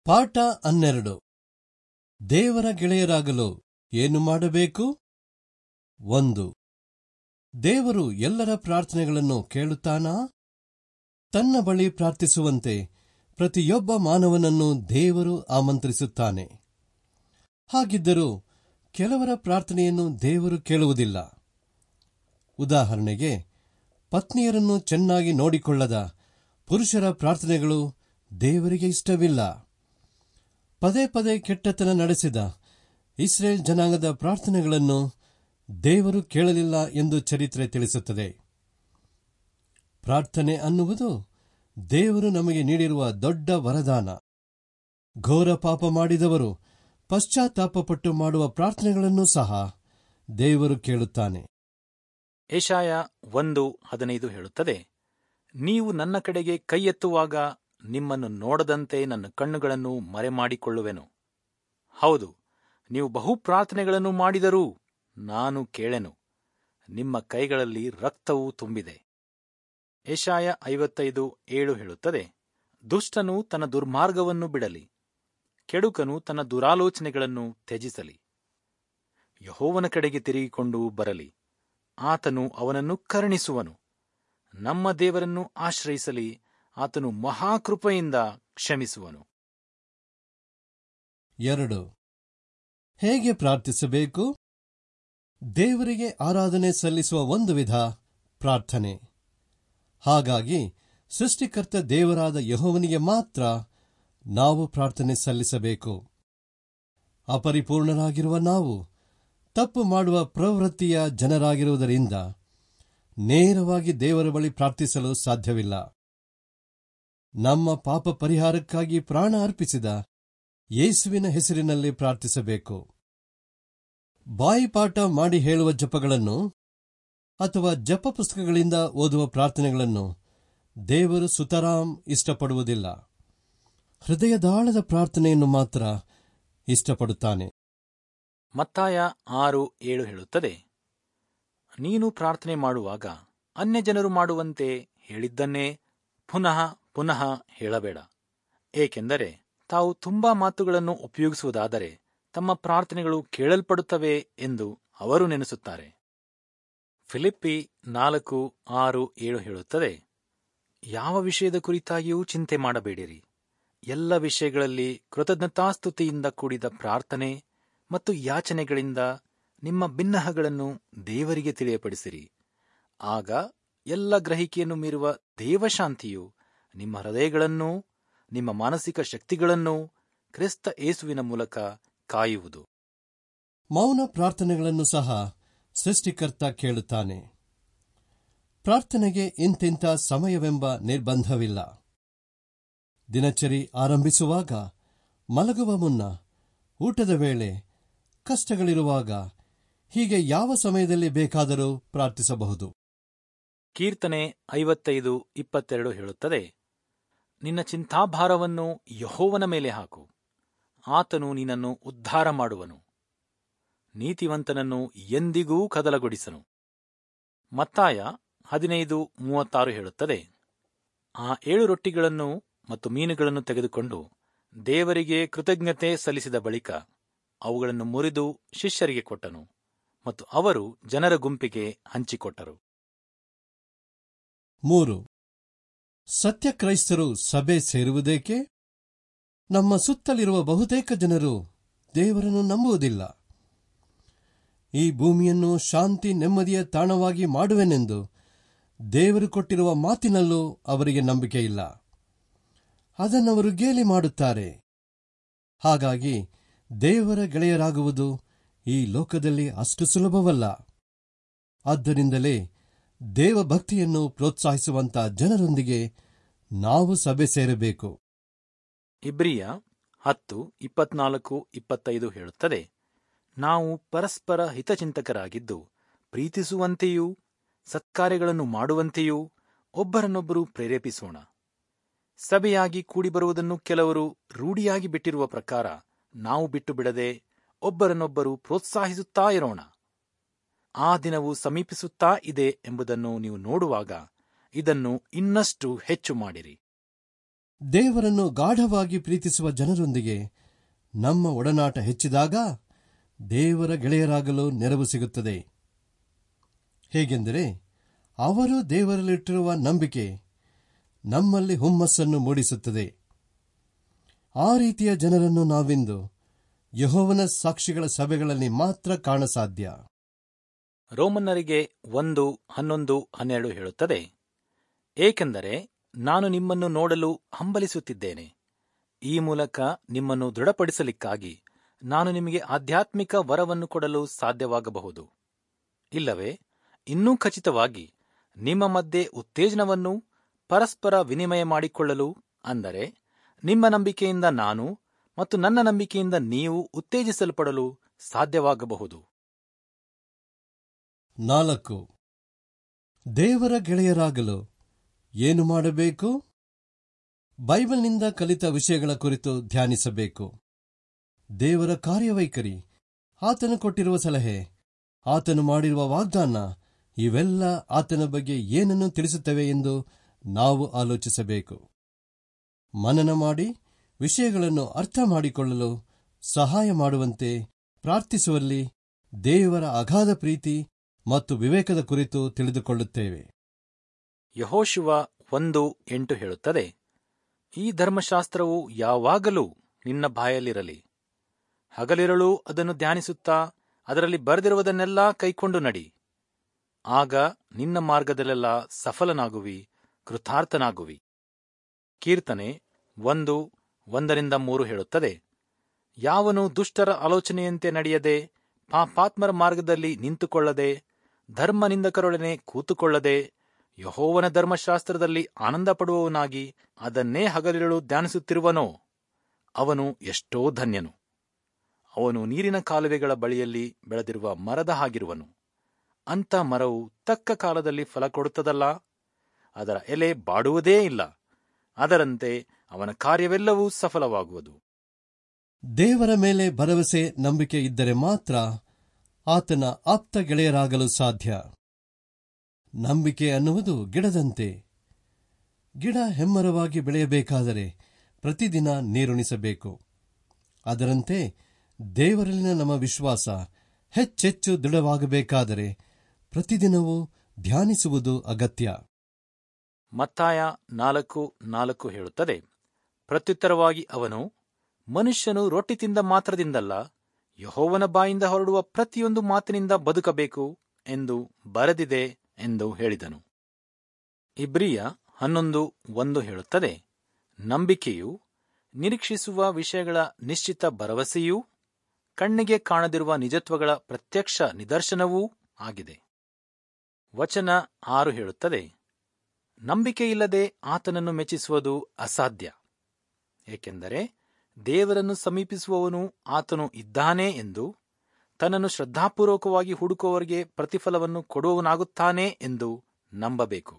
ಪಾಠ ಹನ್ನೆರಡು ದೇವರ ಗೆಳೆಯರಾಗಲು ಏನು ಮಾಡಬೇಕು ಒಂದು ದೇವರು ಎಲ್ಲರ ಪ್ರಾರ್ಥನೆಗಳನ್ನು ಕೇಳುತ್ತಾನಾ ತನ್ನ ಬಳಿ ಪ್ರಾರ್ಥಿಸುವಂತೆ ಪ್ರತಿಯೊಬ್ಬ ಮಾನವನನ್ನು ದೇವರು ಆಮಂತ್ರಿಸುತ್ತಾನೆ ಹಾಗಿದ್ದರೂ ಕೆಲವರ ಪ್ರಾರ್ಥನೆಯನ್ನು ದೇವರು ಕೇಳುವುದಿಲ್ಲ ಉದಾಹರಣೆಗೆ ಪತ್ನಿಯರನ್ನು ಚೆನ್ನಾಗಿ ನೋಡಿಕೊಳ್ಳದ ಪುರುಷರ ಪ್ರಾರ್ಥನೆಗಳು ದೇವರಿಗೆ ಇಷ್ಟವಿಲ್ಲ ಪದೇ ಪದೇ ಕೆಟ್ಟತನ ನಡೆಸಿದ ಇಸ್ರೇಲ್ ಜನಾಂಗದ ಪ್ರಾರ್ಥನೆಗಳನ್ನು ದೇವರು ಕೇಳಲಿಲ್ಲ ಎಂದು ಚರಿತ್ರೆ ತಿಳಿಸುತ್ತದೆ ಪ್ರಾರ್ಥನೆ ಅನ್ನುವುದು ದೇವರು ನಮಗೆ ನೀಡಿರುವ ದೊಡ್ಡ ವರದಾನ ಘೋರ ಪಾಪ ಮಾಡಿದವರು ಪಶ್ಚಾತ್ತಾಪಪಟ್ಟು ಮಾಡುವ ಪ್ರಾರ್ಥನೆಗಳನ್ನು ಸಹ ದೇವರು ಕೇಳುತ್ತಾನೆ ಏಷಾಯ ಒಂದು ಹದಿನೈದು ಹೇಳುತ್ತದೆ ನೀವು ನನ್ನ ಕಡೆಗೆ ಕೈ ಎತ್ತುವಾಗ ನಿಮ್ಮನ್ನು ನೋಡದಂತೆ ನನ್ನ ಕಣ್ಣುಗಳನ್ನು ಮರೆಮಾಡಿಕೊಳ್ಳುವೆನು ಹೌದು ನೀವು ಬಹು ಪ್ರಾರ್ಥನೆಗಳನ್ನು ಮಾಡಿದರೂ ನಾನು ಕೇಳೆನು ನಿಮ್ಮ ಕೈಗಳಲ್ಲಿ ರಕ್ತವೂ ತುಂಬಿದೆ ಏಷಾಯ ಐವತ್ತೈದು ಏಳು ಹೇಳುತ್ತದೆ ದುಷ್ಟನು ತನ್ನ ದುರ್ಮಾರ್ಗವನ್ನು ಬಿಡಲಿ ಕೆಡುಕನು ತನ್ನ ದುರಾಲೋಚನೆಗಳನ್ನು ತ್ಯಜಿಸಲಿ ಯಹೋವನ ಕಡೆಗೆ ತಿರುಗಿಕೊಂಡು ಬರಲಿ ಆತನು ಅವನನ್ನು ಕರುಣಿಸುವನು ನಮ್ಮ ದೇವರನ್ನು ಆಶ್ರಯಿಸಲಿ ಆತನು ಮಹಾಕೃಪೆಯಿಂದ ಕ್ಷಮಿಸುವನು ಎರಡು ಹೇಗೆ ಪ್ರಾರ್ಥಿಸಬೇಕು ದೇವರಿಗೆ ಆರಾಧನೆ ಸಲ್ಲಿಸುವ ಒಂದು ವಿಧ ಪ್ರಾರ್ಥನೆ ಹಾಗಾಗಿ ಸೃಷ್ಟಿಕರ್ತ ದೇವರಾದ ಯಹೋವನಿಗೆ ಮಾತ್ರ ನಾವು ಪ್ರಾರ್ಥನೆ ಸಲ್ಲಿಸಬೇಕು ಅಪರಿಪೂರ್ಣರಾಗಿರುವ ನಾವು ತಪ್ಪು ಮಾಡುವ ಪ್ರವೃತ್ತಿಯ ಜನರಾಗಿರುವುದರಿಂದ ನೇರವಾಗಿ ದೇವರ ಬಳಿ ಪ್ರಾರ್ಥಿಸಲು ಸಾಧ್ಯವಿಲ್ಲ ನಮ್ಮ ಪಾಪ ಪರಿಹಾರಕ್ಕಾಗಿ ಪ್ರಾಣ ಅರ್ಪಿಸಿದ ಯೇಸುವಿನ ಹೆಸರಿನಲ್ಲಿ ಪ್ರಾರ್ಥಿಸಬೇಕು ಬಾಯಿಪಾಠ ಮಾಡಿ ಹೇಳುವ ಜಪಗಳನ್ನು ಅಥವಾ ಜಪ ಪುಸ್ತಕಗಳಿಂದ ಓದುವ ಪ್ರಾರ್ಥನೆಗಳನ್ನು ದೇವರು ಸುತರಾಂ ಇಷ್ಟಪಡುವುದಿಲ್ಲ ಹೃದಯದಾಳದ ಪ್ರಾರ್ಥನೆಯನ್ನು ಮಾತ್ರ ಇಷ್ಟಪಡುತ್ತಾನೆ ಮತ್ತಾಯ ಆರು ಏಳು ಹೇಳುತ್ತದೆ ನೀನು ಪ್ರಾರ್ಥನೆ ಮಾಡುವಾಗ ಅನ್ಯಜನರು ಮಾಡುವಂತೆ ಹೇಳಿದ್ದನ್ನೇ ಪುನಃ ಪುನಃ ಹೇಳಬೇಡ ಏಕೆಂದರೆ ತಾವು ತುಂಬಾ ಮಾತುಗಳನ್ನು ಉಪಯೋಗಿಸುವುದಾದರೆ ತಮ್ಮ ಪ್ರಾರ್ಥನೆಗಳು ಕೇಳಲ್ಪಡುತ್ತವೆ ಎಂದು ಅವರು ನೆನೆಸುತ್ತಾರೆ ಫಿಲಿಪ್ಪಿ ನಾಲ್ಕು ಆರು ಏಳು ಹೇಳುತ್ತದೆ ಯಾವ ವಿಷಯದ ಕುರಿತಾಗಿಯೂ ಚಿಂತೆ ಮಾಡಬೇಡಿರಿ ಎಲ್ಲ ವಿಷಯಗಳಲ್ಲಿ ಕೃತಜ್ಞತಾಸ್ತುತಿಯಿಂದ ಕೂಡಿದ ಪ್ರಾರ್ಥನೆ ಮತ್ತು ಯಾಚನೆಗಳಿಂದ ನಿಮ್ಮ ಭಿನ್ನಹಗಳನ್ನು ದೇವರಿಗೆ ತಿಳಿಯಪಡಿಸಿರಿ ಆಗ ಎಲ್ಲ ಗ್ರಹಿಕೆಯನ್ನು ಮೀರುವ ದೇವಶಾಂತಿಯು ನಿಮ್ಮ ಹೃದಯಗಳನ್ನೂ ನಿಮ್ಮ ಮಾನಸಿಕ ಶಕ್ತಿಗಳನ್ನೂ ಕ್ರಿಸ್ತ ಏಸುವಿನ ಮೂಲಕ ಕಾಯುವುದು ಮೌನ ಪ್ರಾರ್ಥನೆಗಳನ್ನು ಸಹ ಸೃಷ್ಟಿಕರ್ತ ಕೇಳುತ್ತಾನೆ ಪ್ರಾರ್ಥನೆಗೆ ಇಂತಿಂಥ ಸಮಯವೆಂಬ ನಿರ್ಬಂಧವಿಲ್ಲ ದಿನಚರಿ ಆರಂಭಿಸುವಾಗ ಮಲಗುವ ಮುನ್ನ ಊಟದ ವೇಳೆ ಕಷ್ಟಗಳಿರುವಾಗ ಹೀಗೆ ಯಾವ ಸಮಯದಲ್ಲಿ ಬೇಕಾದರೂ ಪ್ರಾರ್ಥಿಸಬಹುದು ಕೀರ್ತನೆ ಐವತ್ತೈದು ಇಪ್ಪತ್ತೆರಡು ಹೇಳುತ್ತದೆ ನಿನ್ನ ಚಿಂತಾಭಾರವನ್ನು ಯಹೋವನ ಮೇಲೆ ಹಾಕು ಆತನು ನಿನ್ನನ್ನು ಉದ್ಧಾರ ಮಾಡುವನು ನೀತಿವಂತನನ್ನು ಎಂದಿಗೂ ಕದಲಗೊಡಿಸನು ಮತ್ತಾಯ ಹದಿನೈದು ಮೂವತ್ತಾರು ಹೇಳುತ್ತದೆ ಆ ಏಳು ರೊಟ್ಟಿಗಳನ್ನು ಮತ್ತು ಮೀನುಗಳನ್ನು ತೆಗೆದುಕೊಂಡು ದೇವರಿಗೆ ಕೃತಜ್ಞತೆ ಸಲ್ಲಿಸಿದ ಬಳಿಕ ಅವುಗಳನ್ನು ಮುರಿದು ಶಿಷ್ಯರಿಗೆ ಕೊಟ್ಟನು ಮತ್ತು ಅವರು ಜನರ ಗುಂಪಿಗೆ ಹಂಚಿಕೊಟ್ಟರು ಮೂರು ಸತ್ಯಕ್ರೈಸ್ತರು ಸಭೆ ಸೇರುವುದೇಕೆ ನಮ್ಮ ಸುತ್ತಲಿರುವ ಬಹುತೇಕ ಜನರು ದೇವರನ್ನು ನಂಬುವುದಿಲ್ಲ ಈ ಭೂಮಿಯನ್ನು ಶಾಂತಿ ನೆಮ್ಮದಿಯ ತಾಣವಾಗಿ ಮಾಡುವೆನೆಂದು ದೇವರು ಕೊಟ್ಟಿರುವ ಮಾತಿನಲ್ಲೂ ಅವರಿಗೆ ನಂಬಿಕೆಯಿಲ್ಲ ಅದನ್ನವರು ಗೇಲಿ ಮಾಡುತ್ತಾರೆ ಹಾಗಾಗಿ ದೇವರ ಗೆಳೆಯರಾಗುವುದು ಈ ಲೋಕದಲ್ಲಿ ಅಷ್ಟು ಸುಲಭವಲ್ಲ ಆದ್ದರಿಂದಲೇ ದೇವಭಕ್ತಿಯನ್ನು ಪ್ರೋತ್ಸಾಹಿಸುವಂತ ಜನರೊಂದಿಗೆ ನಾವು ಸಭೆ ಸೇರಬೇಕು ಇಬ್ರಿಯ ಹತ್ತು ಇಪ್ಪತ್ನಾಲ್ಕು ಇಪ್ಪತ್ತೈದು ಹೇಳುತ್ತದೆ ನಾವು ಪರಸ್ಪರ ಹಿತಚಿಂತಕರಾಗಿದ್ದು ಪ್ರೀತಿಸುವಂತೆಯೂ ಸತ್ಕಾರ್ಯಗಳನ್ನು ಮಾಡುವಂತೆಯೂ ಒಬ್ಬರನ್ನೊಬ್ಬರು ಪ್ರೇರೇಪಿಸೋಣ ಸಭೆಯಾಗಿ ಕೂಡಿಬರುವುದನ್ನು ಕೆಲವರು ರೂಢಿಯಾಗಿ ಬಿಟ್ಟಿರುವ ಪ್ರಕಾರ ನಾವು ಬಿಟ್ಟು ಬಿಡದೆ ಒಬ್ಬರನ್ನೊಬ್ಬರು ಪ್ರೋತ್ಸಾಹಿಸುತ್ತಾ ಇರೋಣ ಆ ದಿನವು ಸಮೀಪಿಸುತ್ತಾ ಇದೆ ಎಂಬುದನ್ನು ನೀವು ನೋಡುವಾಗ ಇದನ್ನು ಇನ್ನಷ್ಟು ಹೆಚ್ಚು ಮಾಡಿರಿ ದೇವರನ್ನು ಗಾಢವಾಗಿ ಪ್ರೀತಿಸುವ ಜನರೊಂದಿಗೆ ನಮ್ಮ ಒಡನಾಟ ಹೆಚ್ಚಿದಾಗ ದೇವರ ಗೆಳೆಯರಾಗಲು ನೆರವು ಸಿಗುತ್ತದೆ ಹೇಗೆಂದರೆ ಅವರು ದೇವರಲ್ಲಿಟ್ಟಿರುವ ನಂಬಿಕೆ ನಮ್ಮಲ್ಲಿ ಹುಮ್ಮಸ್ಸನ್ನು ಮೂಡಿಸುತ್ತದೆ ಆ ರೀತಿಯ ಜನರನ್ನು ನಾವಿಂದು ಯಹೋವನ ಸಾಕ್ಷಿಗಳ ಸಭೆಗಳಲ್ಲಿ ಮಾತ್ರ ಕಾಣಸಾಧ್ಯ ರೋಮನ್ನರಿಗೆ ಒಂದು ಹನ್ನೊಂದು ಹನ್ನೆರಡು ಹೇಳುತ್ತದೆ ಏಕೆಂದರೆ ನಾನು ನಿಮ್ಮನ್ನು ನೋಡಲು ಹಂಬಲಿಸುತ್ತಿದ್ದೇನೆ ಈ ಮೂಲಕ ನಿಮ್ಮನ್ನು ದೃಢಪಡಿಸಲಿಕ್ಕಾಗಿ ನಾನು ನಿಮಗೆ ಆಧ್ಯಾತ್ಮಿಕ ವರವನ್ನು ಕೊಡಲು ಸಾಧ್ಯವಾಗಬಹುದು ಇಲ್ಲವೇ ಇನ್ನೂ ಖಚಿತವಾಗಿ ನಿಮ್ಮ ಮಧ್ಯೆ ಉತ್ತೇಜನವನ್ನು ಪರಸ್ಪರ ವಿನಿಮಯ ಮಾಡಿಕೊಳ್ಳಲು ಅಂದರೆ ನಿಮ್ಮ ನಂಬಿಕೆಯಿಂದ ನಾನು ಮತ್ತು ನನ್ನ ನಂಬಿಕೆಯಿಂದ ನೀವು ಉತ್ತೇಜಿಸಲ್ಪಡಲು ಸಾಧ್ಯವಾಗಬಹುದು ನಾಲ್ಕು ದೇವರ ಗೆಳೆಯರಾಗಲು ಏನು ಮಾಡಬೇಕು ಬೈಬಲ್ನಿಂದ ಕಲಿತ ವಿಷಯಗಳ ಕುರಿತು ಧ್ಯಾನಿಸಬೇಕು ದೇವರ ಕಾರ್ಯವೈಖರಿ ಆತನು ಕೊಟ್ಟಿರುವ ಸಲಹೆ ಆತನು ಮಾಡಿರುವ ವಾಗ್ದಾನ ಇವೆಲ್ಲ ಆತನ ಬಗ್ಗೆ ಏನನ್ನು ತಿಳಿಸುತ್ತವೆ ಎಂದು ನಾವು ಆಲೋಚಿಸಬೇಕು ಮನನ ಮಾಡಿ ವಿಷಯಗಳನ್ನು ಅರ್ಥ ಮಾಡಿಕೊಳ್ಳಲು ಸಹಾಯ ಮಾಡುವಂತೆ ಪ್ರಾರ್ಥಿಸುವಲ್ಲಿ ದೇವರ ಅಗಾಧ ಪ್ರೀತಿ ಮತ್ತು ವಿವೇಕದ ಕುರಿತು ತಿಳಿದುಕೊಳ್ಳುತ್ತೇವೆ ಯಹೋಶುವ ಒಂದು ಎಂಟು ಹೇಳುತ್ತದೆ ಈ ಧರ್ಮಶಾಸ್ತ್ರವು ಯಾವಾಗಲೂ ನಿನ್ನ ಬಾಯಲ್ಲಿರಲಿ ಹಗಲಿರಳು ಅದನ್ನು ಧ್ಯಾನಿಸುತ್ತಾ ಅದರಲ್ಲಿ ಬರೆದಿರುವುದನ್ನೆಲ್ಲ ಕೈಕೊಂಡು ನಡಿ ಆಗ ನಿನ್ನ ಮಾರ್ಗದಲ್ಲೆಲ್ಲ ಸಫಲನಾಗುವಿ ಕೃತಾರ್ಥನಾಗುವಿ ಕೀರ್ತನೆ ಒಂದು ಒಂದರಿಂದ ಮೂರು ಹೇಳುತ್ತದೆ ಯಾವನು ದುಷ್ಟರ ಆಲೋಚನೆಯಂತೆ ನಡೆಯದೆ ಪಾಪಾತ್ಮರ ಮಾರ್ಗದಲ್ಲಿ ನಿಂತುಕೊಳ್ಳದೆ ಧರ್ಮನಿಂದಕರೊಡನೆ ಕೂತುಕೊಳ್ಳದೆ ಯಹೋವನ ಧರ್ಮಶಾಸ್ತ್ರದಲ್ಲಿ ಆನಂದಪಡುವವನಾಗಿ ಅದನ್ನೇ ಹಗಲಿರಳು ಧ್ಯಾನಿಸುತ್ತಿರುವನೋ ಅವನು ಎಷ್ಟೋ ಧನ್ಯನು ಅವನು ನೀರಿನ ಕಾಲುವೆಗಳ ಬಳಿಯಲ್ಲಿ ಬೆಳೆದಿರುವ ಮರದ ಹಾಗಿರುವನು ಅಂಥ ಮರವು ತಕ್ಕ ಕಾಲದಲ್ಲಿ ಫಲ ಕೊಡುತ್ತದಲ್ಲ ಅದರ ಎಲೆ ಬಾಡುವುದೇ ಇಲ್ಲ ಅದರಂತೆ ಅವನ ಕಾರ್ಯವೆಲ್ಲವೂ ಸಫಲವಾಗುವುದು ದೇವರ ಮೇಲೆ ಭರವಸೆ ನಂಬಿಕೆ ಇದ್ದರೆ ಮಾತ್ರ ಆತನ ಆಪ್ತ ಗೆಳೆಯರಾಗಲು ಸಾಧ್ಯ ನಂಬಿಕೆ ಅನ್ನುವುದು ಗಿಡದಂತೆ ಗಿಡ ಹೆಮ್ಮರವಾಗಿ ಬೆಳೆಯಬೇಕಾದರೆ ಪ್ರತಿದಿನ ನೀರುಣಿಸಬೇಕು ಅದರಂತೆ ದೇವರಲ್ಲಿನ ನಮ್ಮ ವಿಶ್ವಾಸ ಹೆಚ್ಚೆಚ್ಚು ದೃಢವಾಗಬೇಕಾದರೆ ಪ್ರತಿದಿನವೂ ಧ್ಯಾನಿಸುವುದು ಅಗತ್ಯ ಮತ್ತಾಯ ನಾಲ್ಕು ನಾಲ್ಕು ಹೇಳುತ್ತದೆ ಪ್ರತ್ಯುತ್ತರವಾಗಿ ಅವನು ಮನುಷ್ಯನು ರೊಟ್ಟಿ ತಿಂದ ಮಾತ್ರದಿಂದಲ್ಲ ಯಹೋವನ ಬಾಯಿಂದ ಹೊರಡುವ ಪ್ರತಿಯೊಂದು ಮಾತಿನಿಂದ ಬದುಕಬೇಕು ಎಂದು ಬರೆದಿದೆ ಎಂದು ಹೇಳಿದನು ಇಬ್ರಿಯ ಹನ್ನೊಂದು ಒಂದು ಹೇಳುತ್ತದೆ ನಂಬಿಕೆಯು ನಿರೀಕ್ಷಿಸುವ ವಿಷಯಗಳ ನಿಶ್ಚಿತ ಭರವಸೆಯೂ ಕಣ್ಣಿಗೆ ಕಾಣದಿರುವ ನಿಜತ್ವಗಳ ಪ್ರತ್ಯಕ್ಷ ನಿದರ್ಶನವೂ ಆಗಿದೆ ವಚನ ಆರು ಹೇಳುತ್ತದೆ ನಂಬಿಕೆಯಿಲ್ಲದೆ ಆತನನ್ನು ಮೆಚ್ಚಿಸುವುದು ಅಸಾಧ್ಯ ಏಕೆಂದರೆ ದೇವರನ್ನು ಸಮೀಪಿಸುವವನು ಆತನು ಇದ್ದಾನೆ ಎಂದು ತನ್ನನ್ನು ಶ್ರದ್ಧಾಪೂರ್ವಕವಾಗಿ ಹುಡುಕುವವರಿಗೆ ಪ್ರತಿಫಲವನ್ನು ಕೊಡುವವನಾಗುತ್ತಾನೆ ಎಂದು ನಂಬಬೇಕು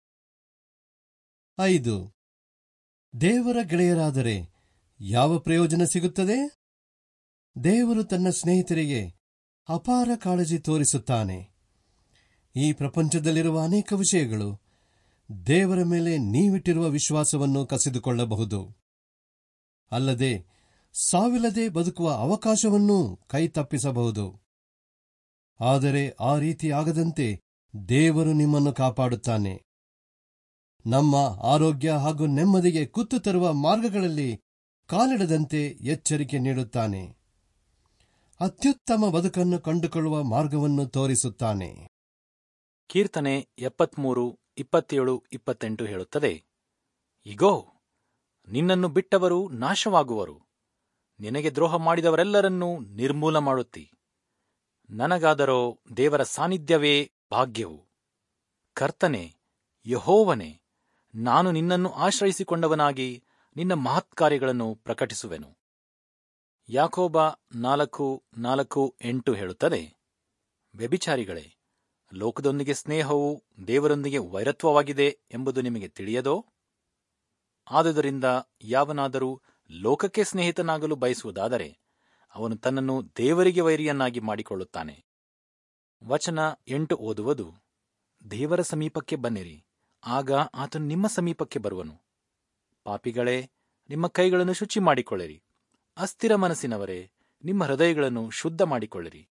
ಐದು ದೇವರ ಗೆಳೆಯರಾದರೆ ಯಾವ ಪ್ರಯೋಜನ ಸಿಗುತ್ತದೆ ದೇವರು ತನ್ನ ಸ್ನೇಹಿತರಿಗೆ ಅಪಾರ ಕಾಳಜಿ ತೋರಿಸುತ್ತಾನೆ ಈ ಪ್ರಪಂಚದಲ್ಲಿರುವ ಅನೇಕ ವಿಷಯಗಳು ದೇವರ ಮೇಲೆ ನೀವಿಟ್ಟಿರುವ ವಿಶ್ವಾಸವನ್ನು ಕಸಿದುಕೊಳ್ಳಬಹುದು ಅಲ್ಲದೆ ಸಾವಿಲ್ಲದೆ ಬದುಕುವ ಅವಕಾಶವನ್ನೂ ಕೈತಪ್ಪಿಸಬಹುದು ಆದರೆ ಆ ರೀತಿ ಆಗದಂತೆ ದೇವರು ನಿಮ್ಮನ್ನು ಕಾಪಾಡುತ್ತಾನೆ ನಮ್ಮ ಆರೋಗ್ಯ ಹಾಗೂ ನೆಮ್ಮದಿಗೆ ಕುತ್ತು ತರುವ ಮಾರ್ಗಗಳಲ್ಲಿ ಕಾಲಿಡದಂತೆ ಎಚ್ಚರಿಕೆ ನೀಡುತ್ತಾನೆ ಅತ್ಯುತ್ತಮ ಬದುಕನ್ನು ಕಂಡುಕೊಳ್ಳುವ ಮಾರ್ಗವನ್ನು ತೋರಿಸುತ್ತಾನೆ ಕೀರ್ತನೆ ಎಪ್ಪತ್ಮೂರು ಇಪ್ಪತ್ತೇಳು ಇಪ್ಪತ್ತೆಂಟು ಹೇಳುತ್ತದೆ ಇಗೋ ನಿನ್ನನ್ನು ಬಿಟ್ಟವರು ನಾಶವಾಗುವರು ನಿನಗೆ ದ್ರೋಹ ಮಾಡಿದವರೆಲ್ಲರನ್ನೂ ನಿರ್ಮೂಲ ಮಾಡುತ್ತಿ ನನಗಾದರೋ ದೇವರ ಸಾನ್ನಿಧ್ಯವೇ ಭಾಗ್ಯವು ಕರ್ತನೆ ಯಹೋವನೆ ನಾನು ನಿನ್ನನ್ನು ಆಶ್ರಯಿಸಿಕೊಂಡವನಾಗಿ ನಿನ್ನ ಮಹತ್ಕಾರ್ಯಗಳನ್ನು ಪ್ರಕಟಿಸುವೆನು ಯಾಕೋಬ ನಾಲ್ಕು ನಾಲ್ಕು ಎಂಟು ಹೇಳುತ್ತದೆ ವ್ಯಭಿಚಾರಿಗಳೇ ಲೋಕದೊಂದಿಗೆ ಸ್ನೇಹವು ದೇವರೊಂದಿಗೆ ವೈರತ್ವವಾಗಿದೆ ಎಂಬುದು ನಿಮಗೆ ತಿಳಿಯದೋ ಆದುದರಿಂದ ಯಾವನಾದರೂ ಲೋಕಕ್ಕೆ ಸ್ನೇಹಿತನಾಗಲು ಬಯಸುವುದಾದರೆ ಅವನು ತನ್ನನ್ನು ದೇವರಿಗೆ ವೈರಿಯನ್ನಾಗಿ ಮಾಡಿಕೊಳ್ಳುತ್ತಾನೆ ವಚನ ಎಂಟು ಓದುವುದು ದೇವರ ಸಮೀಪಕ್ಕೆ ಬನ್ನಿರಿ ಆಗ ಆತನು ನಿಮ್ಮ ಸಮೀಪಕ್ಕೆ ಬರುವನು ಪಾಪಿಗಳೇ ನಿಮ್ಮ ಕೈಗಳನ್ನು ಶುಚಿ ಮಾಡಿಕೊಳ್ಳಿರಿ ಅಸ್ಥಿರ ಮನಸ್ಸಿನವರೇ ನಿಮ್ಮ ಹೃದಯಗಳನ್ನು ಶುದ್ಧ ಮಾಡಿಕೊಳ್ಳಿರಿ